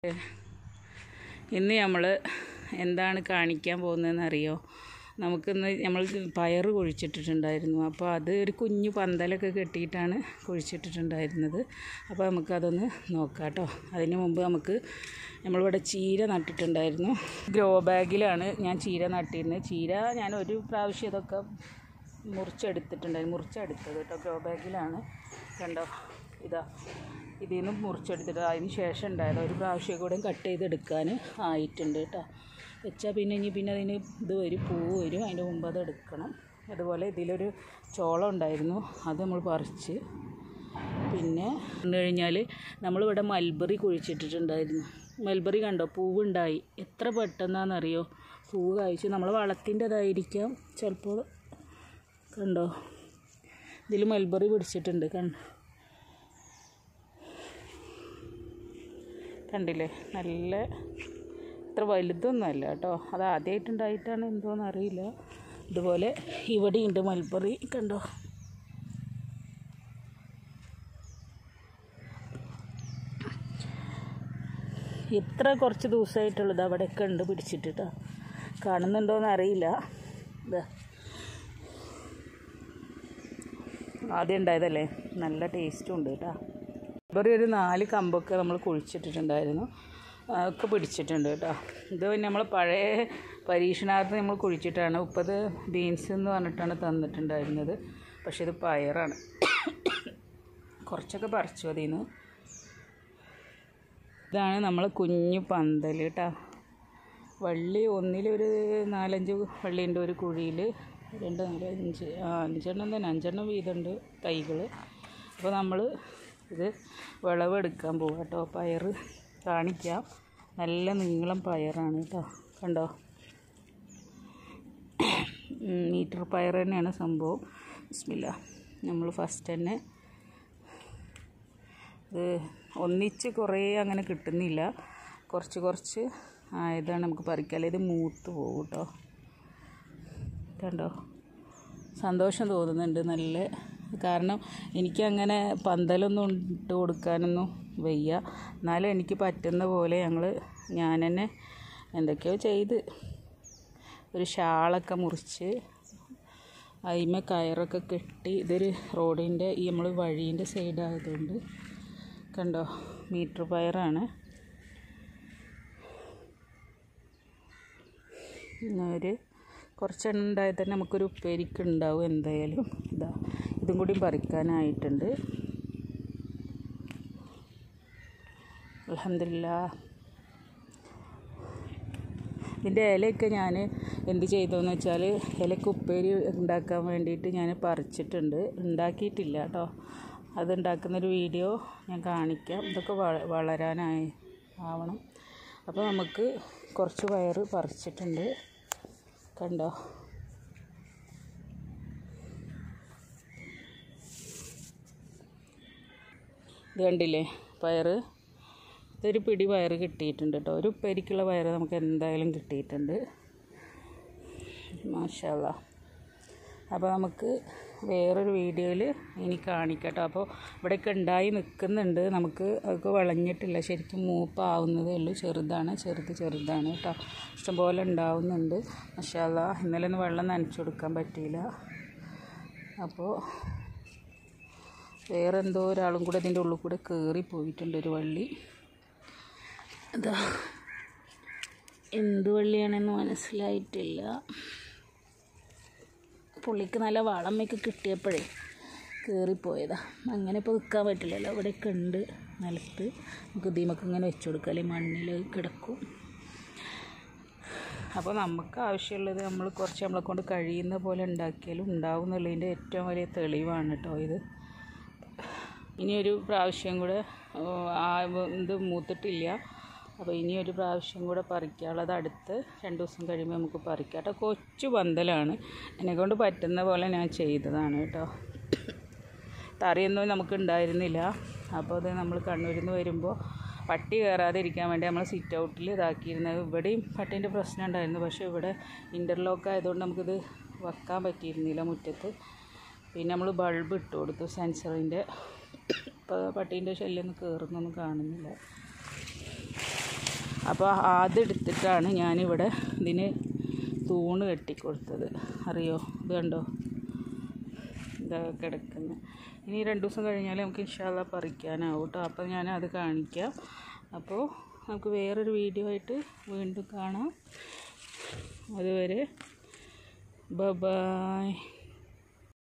ഇന്ന് നമ്മൾ എന്താണ് കാണിക്കാൻ പോകുന്നതെന്ന് അറിയോ നമുക്കിന്ന് നമ്മൾ പയർ കുഴിച്ചിട്ടിട്ടുണ്ടായിരുന്നു അപ്പോൾ അത് ഒരു കുഞ്ഞു പന്തലൊക്കെ കെട്ടിയിട്ടാണ് കുഴിച്ചിട്ടിട്ടുണ്ടായിരുന്നത് അപ്പോൾ നമുക്കതൊന്ന് നോക്കാം കേട്ടോ അതിന് മുമ്പ് നമുക്ക് നമ്മളിവിടെ ചീര നട്ടിട്ടുണ്ടായിരുന്നു ഗ്രോ ബാഗിലാണ് ഞാൻ ചീര നട്ടിരുന്നത് ചീര ഞാൻ ഒരു പ്രാവശ്യം ഇതൊക്കെ മുറിച്ചെടുത്തിട്ടുണ്ടായിരുന്നു മുറിച്ചെടുത്തത് കേട്ടോ ഗ്രോ ബാഗിലാണ് കണ്ടോ ഇതാ ഇതിൽ നിന്ന് മുറിച്ചെടുത്തിട്ട് അതിന് ശേഷം ഉണ്ടായത് ഒരു പ്രാവശ്യം കൂടെ കട്ട് ചെയ്തെടുക്കാൻ ആയിട്ടുണ്ട് കേട്ടോ വെച്ചാൽ പിന്നെ ഇനി പിന്നെ അതിന് ഇത് വരും പൂവ് വരും അതിൻ്റെ മുമ്പ് അത് എടുക്കണം അതുപോലെ ഇതിലൊരു ചോളം ഉണ്ടായിരുന്നു അത് നമ്മൾ പറിച്ച് പിന്നെ പറഞ്ഞു കഴിഞ്ഞാൽ നമ്മളിവിടെ മൽബറി കുഴിച്ചിട്ടിട്ടുണ്ടായിരുന്നു മൽബറി കണ്ടോ പൂവുണ്ടായി എത്ര പെട്ടെന്നാണെന്നറിയോ പൂവ് കഴിച്ചു നമ്മൾ വളത്തിൻ്റെതായിരിക്കാം ചിലപ്പോൾ കണ്ടോ ഇതിൽ മൽബറി പിടിച്ചിട്ടുണ്ട് കണ്ടോ കണ്ടില്ലേ നല്ല ഇത്ര വലുതൊന്നുമല്ല കേട്ടോ അത് ആദ്യമായിട്ടുണ്ടായിട്ടാണ് എന്തോന്ന് അറിയില്ല ഇതുപോലെ ഇവിടെയുണ്ട് മൽബറി കണ്ടോ ഇത്ര കുറച്ച് ദിവസമായിട്ടുള്ളത് അവിടെയൊക്കെ ഉണ്ട് പിടിച്ചിട്ട് കാണുന്നുണ്ടോയെന്ന് അറിയില്ല ഇതാ ആദ്യം ഉണ്ടായതല്ലേ നല്ല ടേസ്റ്റും ഉണ്ട് കേട്ടോ ഇവർ ഒരു നാല് കമ്പൊക്കെ നമ്മൾ കുഴിച്ചിട്ടിട്ടുണ്ടായിരുന്നു ഒക്കെ പിടിച്ചിട്ടുണ്ട് കേട്ടോ ഇത് പിന്നെ നമ്മൾ പഴയ പരീക്ഷണാർത്ഥം നമ്മൾ കുഴിച്ചിട്ടാണ് മുപ്പത് ബീൻസ് എന്ന് പറഞ്ഞിട്ടാണ് തന്നിട്ടുണ്ടായിരുന്നത് പക്ഷെ ഇത് പയറാണ് കുറച്ചൊക്കെ പറിച്ചു അതിൽ നിന്ന് ഇതാണ് നമ്മൾ കുഞ്ഞു പന്തൽ കേട്ടോ വള്ളി ഒന്നിലൊരു നാലഞ്ച് വള്ളിയുണ്ട് ഒരു കുഴിയിൽ രണ്ട് നാല് അഞ്ച് ആ അഞ്ചെണ്ണം തന്നെ അഞ്ചെണ്ണം വീതമുണ്ട് തൈകൾ അപ്പോൾ നമ്മൾ ഇത് വിളവെടുക്കാൻ പോകാം കേട്ടോ പയർ കാണിക്കാം നല്ല നീളം പയറാണ് കേട്ടോ കണ്ടോ മീറ്റർ പയർ തന്നെയാണ് സംഭവം ബിസ്മില്ല നമ്മൾ ഫസ്റ്റ് തന്നെ ഇത് ഒന്നിച്ച് കുറേ അങ്ങനെ കിട്ടുന്നില്ല കുറച്ച് കുറച്ച് ആയതാണ് നമുക്ക് പറിക്കാല്ലേ ഇത് മൂത്ത് പോകും കേട്ടോ കണ്ടോ സന്തോഷം തോന്നുന്നുണ്ട് നല്ല കാരണം എനിക്കങ്ങനെ പന്തലൊന്നും ഇട്ട് കൊടുക്കാനൊന്നും വയ്യ എന്നാലും എനിക്ക് പറ്റുന്ന പോലെ ഞങ്ങൾ ഞാൻ തന്നെ എന്തൊക്കെയോ ചെയ്ത് ഒരു ഷാളൊക്കെ മുറിച്ച് അതിമ കയറൊക്കെ കെട്ടി ഇതൊരു റോഡിൻ്റെ ഈ നമ്മൾ വഴീൻ്റെ സൈഡായതുകൊണ്ട് കണ്ടോ മീറ്റർ പയറാണ് ഒരു കുറച്ചെണ്ണം ഉണ്ടായാൽ തന്നെ നമുക്കൊരു ഉപ്പേരിക്ക് ഉണ്ടാവും എന്തായാലും ഇതാ ഇതും കൂടി പറിക്കാനായിട്ടുണ്ട് അലഹമില്ല ഇതിൻ്റെ ഇലയൊക്കെ ഞാൻ എന്ത് ചെയ്തതെന്ന് വെച്ചാൽ ഇലക്ക് ഉപ്പേരി ഉണ്ടാക്കാൻ വേണ്ടിയിട്ട് ഞാൻ പറിച്ചിട്ടുണ്ട് ഉണ്ടാക്കിയിട്ടില്ല കേട്ടോ അത് ഉണ്ടാക്കുന്നൊരു വീഡിയോ ഞാൻ കാണിക്കാം ഇതൊക്കെ വളരാനായി ആവണം അപ്പോൾ നമുക്ക് കുറച്ച് പയർ പറിച്ചിട്ടുണ്ട് കണ്ടോ ഇത് കണ്ടില്ലേ പയർ ഇതൊരു പിടി പയർ കിട്ടിയിട്ടുണ്ട് കേട്ടോ ഒരു ഉപ്പേരിക്കുള്ള പയർ നമുക്ക് എന്തായാലും കിട്ടിയിട്ടുണ്ട് മാഷാല്ല അപ്പോൾ നമുക്ക് വേറൊരു വീഡിയോയിൽ ഇനി കാണിക്കട്ടോ അപ്പോൾ ഇവിടെയൊക്കെ ഉണ്ടായി നിൽക്കുന്നുണ്ട് നമുക്ക് അതൊക്കെ വിളഞ്ഞിട്ടില്ല ശരിക്കും മൂപ്പാവുന്നതേ ഉള്ളൂ ചെറുതാണ് ചെറുത് ചെറുതാണ് കേട്ടോ ഇഷ്ടംപോലെ ഉണ്ടാവുന്നുണ്ട് മഷാല്ല ഇന്നലെ ഒന്ന് വെള്ളം നനച്ചു കൊടുക്കാൻ പറ്റിയില്ല അപ്പോൾ വേറെ എന്തോ ഒരാളും കൂടെ ഇതിൻ്റെ ഉള്ളിൽ കൂടെ കയറി പോയിട്ടുണ്ട് ഒരു വള്ളി അതാ എന്ത് വള്ളിയാണെന്ന് മനസ്സിലായിട്ടില്ല പുള്ളിക്ക് നല്ല വളമൊക്കെ കിട്ടിയപ്പോഴേ കയറിപ്പോയതാ അങ്ങനെ ഇപ്പോൾ നിൽക്കാൻ പറ്റില്ലല്ലോ ഇവിടെയൊക്കെ ഉണ്ട് നിലത്ത് നമുക്ക് ദീമക്ക് ഇങ്ങനെ വെച്ച് കൊടുക്കാം അല്ലെങ്കിൽ മണ്ണിൽ കിടക്കും അപ്പോൾ നമുക്ക് ആവശ്യമുള്ളത് നമ്മൾ കുറച്ച് നമ്മളെ കൊണ്ട് കഴിയുന്ന പോലെ ഉണ്ടാക്കിയാലും ഉണ്ടാവും എന്നുള്ളതിൻ്റെ ഏറ്റവും വലിയ തെളിവാണ് കേട്ടോ ഇത് ഇനിയൊരു പ്രാവശ്യം കൂടെ ആ ഇത് മൂത്തിട്ടില്ല അപ്പോൾ ഇനി ഒരു പ്രാവശ്യം കൂടെ പറിക്കാനുള്ളത് അടുത്ത് രണ്ട് ദിവസം കഴിയുമ്പോൾ നമുക്ക് പറിക്കാം കേട്ടോ കൊച്ചു പന്തലാണ് എന്നെക്കൊണ്ട് പറ്റുന്ന പോലെ ഞാൻ ചെയ്തതാണ് കേട്ടോ തറിയൊന്നും നമുക്ക് ഉണ്ടായിരുന്നില്ല അപ്പോൾ അത് നമ്മൾ കണ്ണൂരിൽ നിന്ന് വരുമ്പോൾ പട്ടി കയറാതെ ഇരിക്കാൻ വേണ്ടി നമ്മൾ സിറ്റ് ഔട്ടിൽ ഇതാക്കിയിരുന്നത് ഇവിടെയും പട്ടീൻ്റെ പ്രശ്നം ഉണ്ടായിരുന്നു പക്ഷേ ഇവിടെ ഇൻ്റർലോക്ക് ആയതുകൊണ്ട് നമുക്കിത് വെക്കാൻ പറ്റിയിരുന്നില്ല മുറ്റത്ത് പിന്നെ നമ്മൾ ബൾബ് ഇട്ട് കൊടുത്തു സെൻസറിൻ്റെ ഇപ്പോൾ പട്ടീൻ്റെ ശല്യമൊന്നും കയറുന്നൊന്നും കാണുന്നില്ല അപ്പോൾ അതെടുത്തിട്ടാണ് ഞാനിവിടെ ഇതിന് തൂണ് കെട്ടിക്കൊടുത്തത് അറിയോ ഇത് കണ്ടോ ഇതാ കിടക്കുന്നത് ഇനി രണ്ട് ദിവസം കഴിഞ്ഞാൽ നമുക്ക് ഇൻഷാല്ല പറിക്കാനാവും കേട്ടോ അപ്പോൾ ഞാൻ അത് കാണിക്കാം അപ്പോൾ നമുക്ക് വേറൊരു വീഡിയോ ആയിട്ട് വീണ്ടും കാണാം അതുവരെ ബ ബായ്